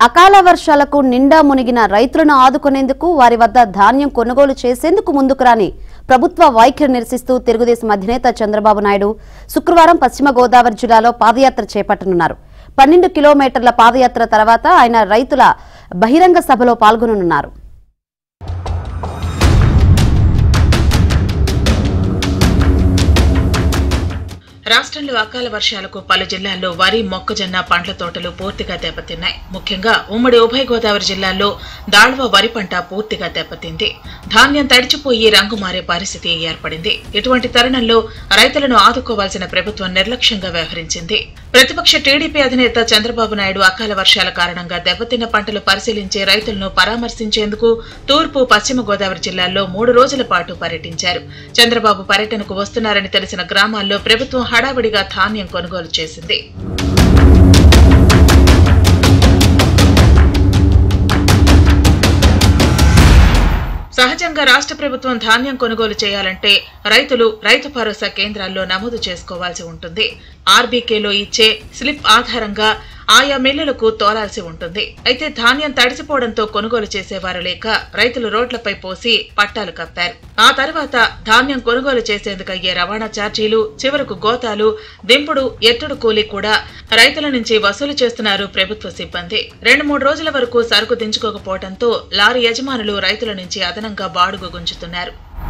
అకాల వర్షాలకు నిండా మునిగిన రైతులను ఆదుకునేందుకు వారి వద్ద ధాన్యం కొనుగోలు చేసేందుకు ముందుకు రాని ప్రభుత్వ వైఖరి నిరసిస్తూ తెలుగుదేశం అధినేత చంద్రబాబు నాయుడు శుక్రవారం పశ్చిమ గోదావరి జిల్లాలో పాదయాత్ర చేపట్టనున్నారు పన్నెండు కిలోమీటర్ల పాదయాత్ర తర్వాత ఆయన రైతుల బహిరంగ సభలో పాల్గొననున్నారు రాష్ట్రంలో అకాల వర్షాలకు పలు జిల్లాల్లో వరి మొక్కజొన్న పండ్ల తోటలు పూర్తిగా దెబ్బతిన్నాయి ముఖ్యంగా ఉమ్మడి ఉభయ గోదావరి జిల్లాల్లో దాళ్వ వరి పంట పూర్తిగా దెబ్బతింది ధాన్యం తడిచిపోయి రంగు మారే పరిస్థితి ఏర్పడింది ఇటువంటి తరుణంలో రైతులను ఆదుకోవాల్సిన ప్రభుత్వం నిర్లక్ష్యంగా వ్యవహరించింది ప్రతిపక్ష టీడీపీ అధినేత చంద్రబాబు నాయుడు అకాల వర్షాల కారణంగా దెబ్బతిన్న పంటలు పరిశీలించే రైతులను పరామర్శించేందుకు తూర్పు పశ్చిమ గోదావరి జిల్లాల్లో మూడు రోజుల పాటు పర్యటించారు చంద్రబాబు పర్యటనకు వస్తున్నారని తెలిసిన గ్రామాల్లో ప్రభుత్వం హడావిడిగా ధాన్యం కొనుగోలు చేసింది సహజంగా రాష్ట్ర ప్రభుత్వం ధాన్యం కొనుగోలు చేయాలంటే రైతులు రైతు భరోసా కేంద్రాల్లో నమోదు చేసుకోవాల్సి ఉంటుంది ఆర్బీకేలో ఇచ్చే స్లిప్ ఆధారంగా ఆయా మిల్లులకు తోలాల్సి ఉంటుంది అయితే ధాన్యం తడిసిపోవడంతో కొనుగోలు చేసేవారు లేక రైతులు రోడ్లపై పోసి పట్టాలు కప్పారు ఆ తర్వాత ధాన్యం కొనుగోలు చేసేందుకు అయ్యే రవాణా ఛార్జీలు చివరకు గోతాలు దింపుడు ఎత్తుడు కూలీ కూడా రైతుల నుంచి వసూలు చేస్తున్నారు ప్రభుత్వ సిబ్బంది రెండు మూడు రోజుల వరకు సరుకు దించుకోకపోవడంతో లారీ యజమానులు రైతుల నుంచి అదనంగా బాడుగు గుంజుతున్నారు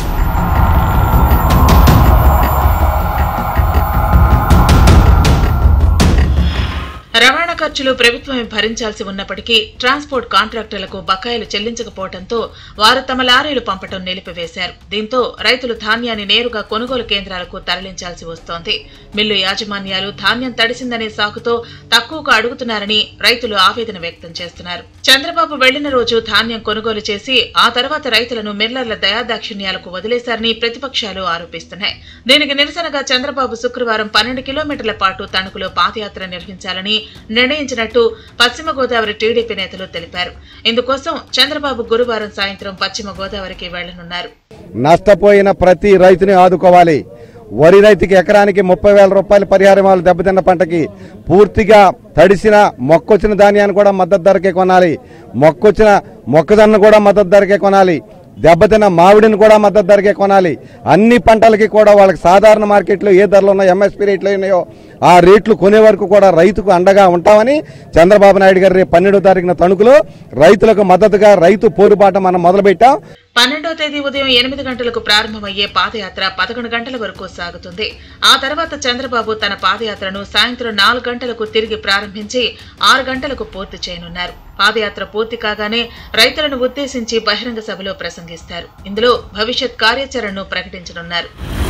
రవాణా ఖర్చులు ప్రభుత్వమే భరించాల్సి ఉన్నప్పటికీ ట్రాన్స్పోర్ట్ కాంట్రాక్టర్లకు బకాయిలు చెల్లించకపోవడంతో వారు తమ లారీలు పంపటం నిలిపివేశారు దీంతో రైతులు ధాన్యాన్ని నేరుగా కొనుగోలు కేంద్రాలకు తరలించాల్సి వస్తోంది మిల్లు యాజమాన్యాలు ధాన్యం తడిసిందనే సాకుతో తక్కువగా అడుగుతున్నారని రైతులు ఆవేదన వ్యక్తం చేస్తున్నారు చంద్రబాబు వెళ్లిన రోజు ధాన్యం కొనుగోలు చేసి ఆ తర్వాత రైతులను మిల్లర్ల దయాదాక్షిణ్యాలకు వదిలేశారని ప్రతిపక్షాలు ఆరోపిస్తున్నాయి దీనికి నిరసనగా చంద్రబాబు శుక్రవారం పన్నెండు కిలోమీటర్ల పాటు తణుకులో పాదయాత్ర నిర్వహించాలని నిర్ణయించినట్టు పశ్చిమ గోదావరి టీడీపీ నేతలు తెలిపారు ఇందుకోసం చంద్రబాబు గురువారం సాయంత్రం పశ్చిమ గోదావరికి వెళ్లనున్నారు నష్టపోయిన ప్రతి రైతుని ఆదుకోవాలి వరి రైతుకి ఎకరానికి ముప్పై వేల రూపాయల పరిహారం వాళ్ళు దెబ్బతిన్న పంటకి పూర్తిగా తడిసిన మొక్కొచ్చిన ధాన్యాన్ని కూడా మద్దతు ధరకే కొనాలి మొక్కొచ్చిన మొక్కజొన్న కూడా మద్దతు ధరకే కొనాలి దెబ్బతిన్న మామిడిని కూడా మద్దతు ధరకే కొనాలి అన్ని పంటలకి కూడా వాళ్ళకి సాధారణ మార్కెట్లో ఏ ధరలు ఉన్నాయో ఎంఎస్పీ రేట్లు ఉన్నాయో ఆ రేట్లు కొనే వరకు కూడా రైతుకు అండగా ఉంటామని చంద్రబాబు నాయుడు గారు రేపు పన్నెండో తారీఖున తణుకులో రైతులకు మద్దతుగా రైతు పోరుబాట మనం మొదలుపెట్టాం పన్నెండో తేదీ ఉదయం ఎనిమిది గంటలకు ప్రారంభమయ్యే పాదయాత్ర పదకొండు గంటల వరకు సాగుతుంది ఆ తర్వాత చంద్రబాబు తన పాదయాత్రను సాయంత్రం నాలుగు గంటలకు తిరిగి ప్రారంభించి ఆరు గంటలకు పూర్తి చేయనున్నారు పాదయాత్ర పూర్తి కాగానే రైతులను ఉద్దేశించి బహిరంగ సభలో ప్రసంగిస్తారు ఇందులో భవిష్యత్ కార్యాచరణను ప్రకటించనున్నారు